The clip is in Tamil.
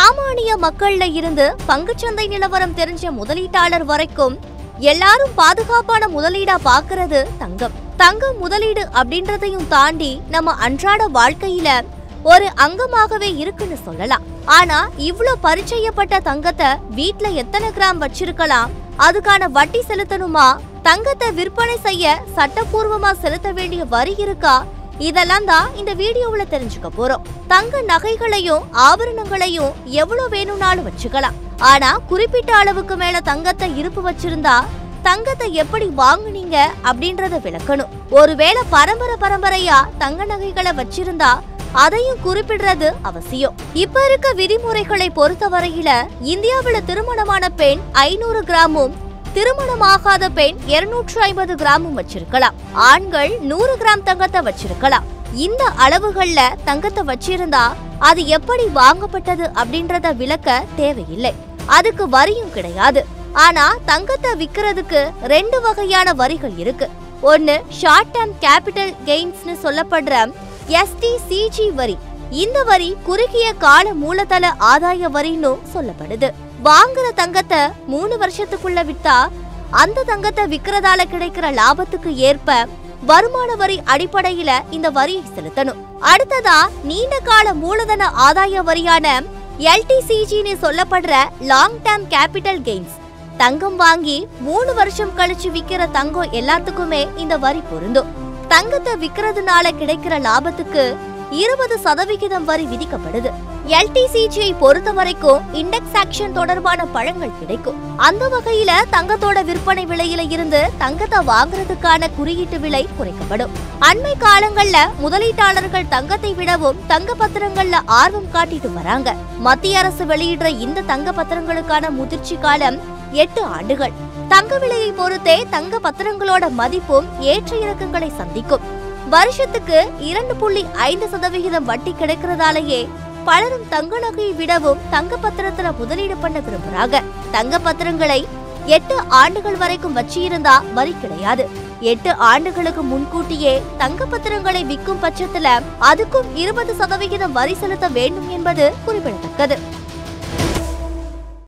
சாமானிய மக்கள்ல இருந்து பங்குச்சந்தை நிலவரம் தெரிஞ்ச முதலீட்டாளர் வரைக்கும் எல்லாரும் பாதுகாப்பான முதலீடா பாக்குறது தங்கம் தங்கம் முதலீடு அப்படின்றதையும் தாண்டி நம்ம அன்றாட வாழ்க்கையில ஒரு அங்கமாகவே இருக்குன்னு சொல்லலாம் ஆனா இவ்ளோ பரிச்சயப்பட்ட தங்கத்தை வீட்ல எத்தனை கிராம் வச்சிருக்கலாம் அதுக்கான வட்டி செலுத்தணுமா தங்கத்தை விற்பனை செய்ய சட்டப்பூர்வமா செலுத்த வேண்டிய வரி இருக்கா இதெல்லாம் தான் இந்த வீடியோவுல தெரிஞ்சுக்க போறோம் தங்க நகைகளையும் ஆபரணங்களையும் எவ்வளவு வேணும்னாலும் வச்சுக்கலாம் ஆனா குறிப்பிட்ட அளவுக்கு மேல தங்கத்தை இருப்பு வச்சிருந்தா தங்கத்தை எப்படி வாங்குனீங்க அப்படின்றத விளக்கணும் ஒருவேளை பரம்பரை பரம்பரையா தங்க நகைகளை வச்சிருந்தா அதையும் குறிப்பிடுறது அவசியம் இப்ப இருக்க விதிமுறைகளை பொறுத்தவரையில இந்தியாவுல திருமணமான பெண் ஐநூறு கிராமும் திருமணமாகாத பெண் 250 ஐம்பது கிராமும் வச்சிருக்கலாம் ஆண்கள் நூறு கிராம் தங்கத்தை வச்சிருக்கலாம் இந்த அளவுகள்ல தங்கத்தை வச்சிருந்தா அது எப்படி வாங்கப்பட்டது அப்படின்றத விளக்க தேவையில்லை அதுக்கு வரியும் கிடையாது ஆனா தங்கத்தை விக்கிறதுக்கு ரெண்டு வகையான வரிகள் இருக்கு ஒன்னு ஷார்ட் டேர்ம் கேபிட்டல் கெயின்ஸ்னு சொல்லப்படுற எஸ்டிசிஜி வரி இந்த வரி குறுகிய கால மூலதன ஆதாய வரின்னு சொல்லப்படுது வாங்குற தங்கத்தை மூணு வருஷத்துக்குள்ள வித்தா அந்த தங்கத்தை விக்கிறதால கிடைக்கிற லாபத்துக்கு ஏற்ப வருமான வரி அடிப்படையில இந்த வரியை செலுத்தணும் அடுத்ததா நீண்ட கால மூலதன ஆதாய வரியான எல்டிசிஜின்னு சொல்லப்படுற லாங் டேர்ம் கேபிட்டல் கெயின்ஸ் தங்கம் வாங்கி மூணு வருஷம் கழிச்சு விக்கிற தங்கம் எல்லாத்துக்குமே இந்த வரி பொருந்தும் தங்கத்தை விக்கிறதுனால கிடைக்கிற லாபத்துக்கு இருபது சதவிகிதம் வரி விதிக்கப்படுது எல்டிசிஜியை பொறுத்த வரைக்கும் இண்டெக்ஸ் ஆக்ஷன் தொடர்பான பழங்கள் கிடைக்கும் அந்த வகையில தங்கத்தோட விற்பனை விலையில இருந்து தங்கத்தை வாங்குறதுக்கான குறியீட்டு விலை குறைக்கப்படும் அண்மை காலங்கள்ல முதலீட்டாளர்கள் தங்கத்தை விடவும் தங்க பத்திரங்கள்ல ஆர்வம் காட்டிட்டு வராங்க மத்திய அரசு வெளியிடுற இந்த தங்க பத்திரங்களுக்கான முதிர்ச்சி காலம் எட்டு ஆண்டுகள் தங்க விலையை பொறுத்தே தங்க பத்திரங்களோட மதிப்பும் ஏற்ற இறக்கங்களை சந்திக்கும் வருஷத்துக்கு இரண்டு புள்ளி ஐந்து சதவிகிதம் வட்டி கிடைக்கிறதாலேயே பலரும் தங்க நகையை விடவும் தங்க பத்திரத்துல முதலீடு பண்ண விரும்புறாங்க தங்க பத்திரங்களை எட்டு ஆண்டுகள் வரைக்கும் வச்சிருந்தா வரி கிடையாது எட்டு ஆண்டுகளுக்கு முன்கூட்டியே தங்க பத்திரங்களை விற்கும் பட்சத்துல அதுக்கும் இருபது சதவிகிதம் வரி செலுத்த வேண்டும் என்பது குறிப்பிடத்தக்கது